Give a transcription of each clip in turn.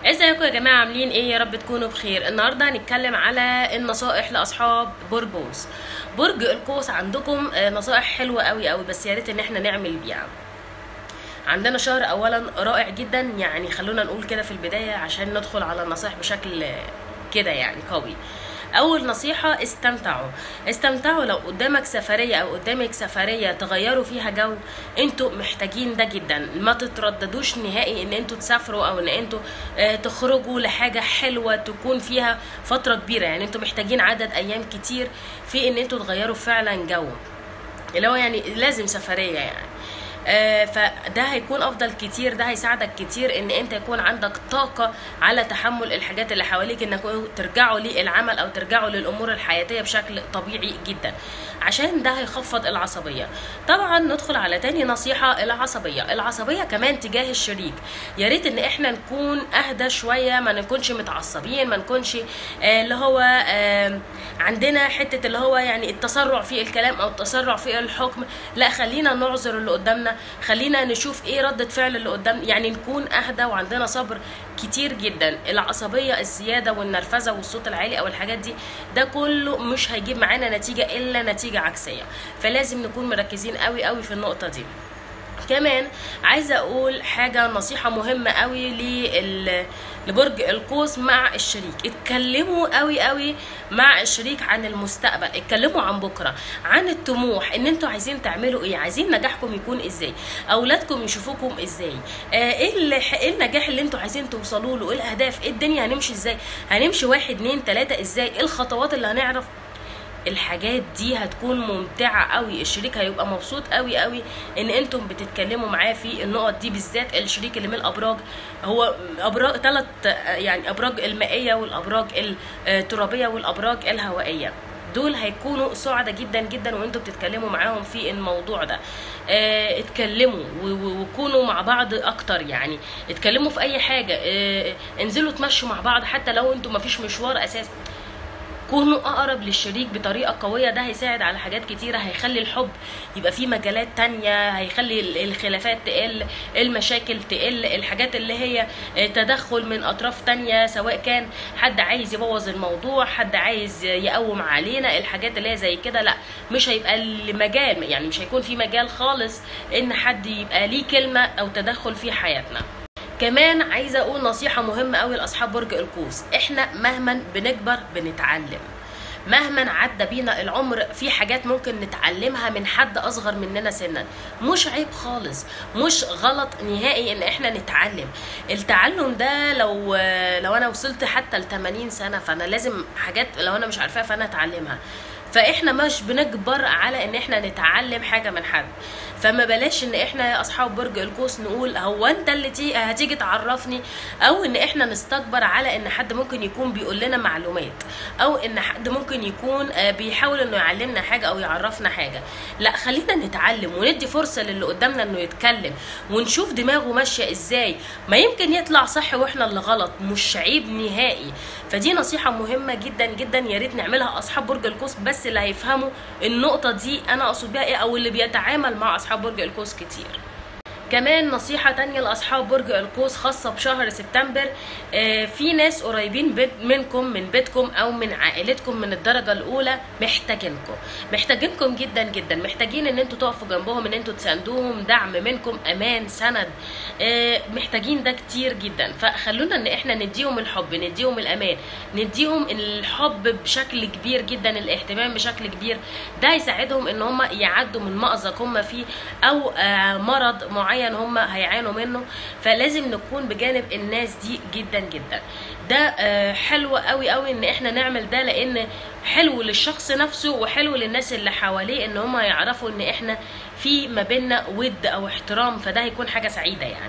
ازيكم يا جماعه عاملين ايه يا رب تكونوا بخير النهارده هنتكلم على النصائح لاصحاب برج قوس برج القوس عندكم آه، نصائح حلوه قوي قوي بس يا ريت ان احنا نعمل بيها عندنا شهر اولا رائع جدا يعني خلونا نقول كده في البدايه عشان ندخل على النصائح بشكل آه، كده يعني قوي اول نصيحه استمتعوا استمتعوا لو قدامك سفريه او قدامك سفريه تغيروا فيها جو انتوا محتاجين ده جدا ما تترددوش نهائي ان انتوا تسافروا او ان انتوا آه، تخرجوا لحاجه حلوه تكون فيها فتره كبيره يعني انتوا محتاجين عدد ايام كتير في ان انتوا تغيروا فعلا جو اللي هو يعني لازم سفريه يعني آه، فده هيكون افضل كتير ده هيساعدك كتير ان انت يكون عندك طاقه على تحمل الحاجات اللي حواليك انك ترجعوا للعمل او ترجعوا للامور الحياتيه بشكل طبيعي جدا عشان ده هيخفض العصبيه طبعا ندخل على تاني نصيحه العصبيه العصبيه كمان تجاه الشريك يا ريت ان احنا نكون اهدى شويه ما نكونش متعصبين ما نكونش آه، اللي هو آه، عندنا حته اللي هو يعني التسرع في الكلام او التسرع في الحكم لا خلينا نعذر اللي قدامنا خلينا نشوف ايه ردة فعل اللي قدام يعني نكون اهدى وعندنا صبر كتير جدا العصبية الزيادة والنرفزة والصوت العالي او الحاجات دي ده كله مش هيجيب معانا نتيجة الا نتيجة عكسية فلازم نكون مركزين قوي قوي في النقطة دي كمان عايزه اقول حاجه نصيحه مهمه قوي لل- لبرج القوس مع الشريك اتكلموا قوي قوي مع الشريك عن المستقبل اتكلموا عن بكره عن الطموح ان انتوا عايزين تعملوا ايه عايزين نجاحكم يكون ازاي اولادكم يشوفوكم ازاي آه، ايه اللي- ايه النجاح اللي انتوا عايزين توصلوا له ايه الاهداف ايه الدنيا هنمشي ازاي هنمشي واحد اتنين تلاته ازاي ايه الخطوات اللي هنعرف الحاجات دي هتكون ممتعة قوي الشريك هيبقى مبسوط قوي قوي ان انتم بتتكلموا معاه في النقط دي بالذات الشريك اللي من الابراج هو ابراج ثلاث يعني ابراج المائية والابراج الترابية والابراج الهوائية دول هيكونوا سعداء جدا جدا وانتوا بتتكلموا معاهم في الموضوع ده اه اتكلموا و- و- وكونوا مع بعض اكتر يعني اتكلموا في اي حاجة اه انزلوا تمشوا مع بعض حتى لو انتوا مفيش مشوار اساسي كونوا اقرب للشريك بطريقه قويه ده هيساعد على حاجات كتيره هيخلي الحب يبقى فيه مجالات تانية هيخلي ال- الخلافات تقل المشاكل تقل الحاجات اللي هي تدخل من اطراف تانية سواء كان حد عايز يبوظ الموضوع حد عايز يقوم علينا الحاجات اللي هي زي كده لا مش هيبقى المجال يعني مش هيكون في مجال خالص ان حد يبقى ليه كلمه او تدخل في حياتنا كمان عايزه اقول نصيحه مهمه قوي لاصحاب برج القوس احنا مهما بنكبر بنتعلم مهما عدى بينا العمر في حاجات ممكن نتعلمها من حد اصغر مننا سنا مش عيب خالص مش غلط نهائي ان احنا نتعلم التعلم ده لو لو انا وصلت حتى ل 80 سنه فانا لازم حاجات لو انا مش عارفاها فانا اتعلمها فاحنا مش بنجبر على ان احنا نتعلم حاجه من حد فما بلاش ان احنا يا اصحاب برج القوس نقول هو انت اللي تي هتيجي تعرفني او ان احنا نستكبر على ان حد ممكن يكون بيقول لنا معلومات او ان حد ممكن يكون آه، بيحاول انه يعلمنا حاجه او يعرفنا حاجه لا خلينا نتعلم وندي فرصه للي قدامنا انه يتكلم ونشوف دماغه ماشيه ازاي ما يمكن يطلع صح واحنا اللي غلط مش عيب نهائي فدي نصيحه مهمه جدا جدا يا ريت نعملها اصحاب برج القوس بس اللي هيفهموا النقطه دي انا اقصد بيها ايه او اللي بيتعامل مع اصحاب برج القوس كتير كمان نصيحة تانية لأصحاب برج القوس خاصة بشهر سبتمبر آه، في ناس قريبين بيت- منكم من بيتكم أو من عائلتكم من الدرجة الأولى محتاجينكم محتاجينكم جدا جدا محتاجين إن انتوا تقفوا جنبهم إن انتوا تساندوهم دعم منكم أمان سند آه، محتاجين ده كتير جدا فخلونا إن احنا نديهم الحب نديهم الأمان نديهم الحب بشكل كبير جدا الاهتمام بشكل كبير ده هيساعدهم ان هم يعدوا من مأزق هم فيه او آه، مرض معين هم هيعانوا منه فلازم نكون بجانب الناس دي جدا جدا ده آه، حلو قوي قوي ان احنا نعمل ده لان حلو للشخص نفسه وحلو للناس اللي حواليه ان هم يعرفوا ان احنا في ما بينا ود او احترام فده هيكون حاجة سعيدة يعني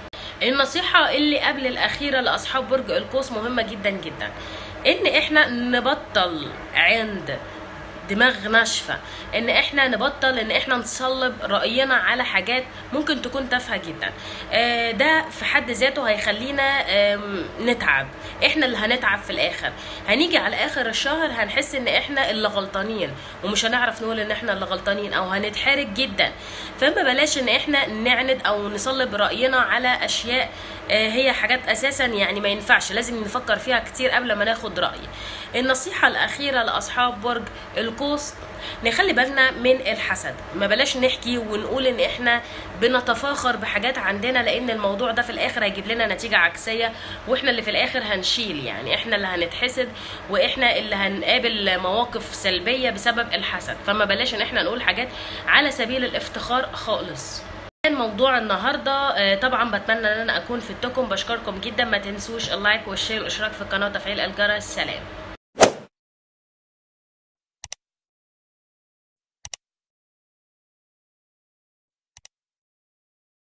النصيحة اللي قبل الأخيرة لأصحاب برج القوس مهمة جدا جدا إن إحنا نبطل عند دماغ ناشفة ان احنا نبطل ان احنا نصلب رأينا على حاجات ممكن تكون تافهة جدا آه، ده في حد ذاته هيخلينا آم، نتعب احنا اللي هنتعب في الاخر هنيجي على اخر الشهر هنحس ان احنا اللي غلطانين ومش هنعرف نقول ان احنا اللي غلطانين او هنتحرج جدا فما بلاش ان احنا نعند او نصلب رأينا على اشياء آه، هي حاجات اساسا يعني ما ينفعش لازم نفكر فيها كتير قبل ما ناخد راي النصيحه الاخيره لاصحاب برج القوس نخلي بالنا من الحسد ما بلاش نحكي ونقول ان احنا بنتفاخر بحاجات عندنا لان الموضوع ده في الاخر هيجيب لنا نتيجه عكسيه واحنا اللي في الاخر هنشيل يعني احنا اللي هنتحسد واحنا اللي هنقابل مواقف سلبيه بسبب الحسد فما بلاش ان احنا نقول حاجات على سبيل الافتخار خالص كان موضوع النهارده آه، طبعا بتمنى ان انا اكون فدتكم بشكركم جدا ما تنسوش اللايك والشير والاشتراك في القناه وتفعيل الجرس سلام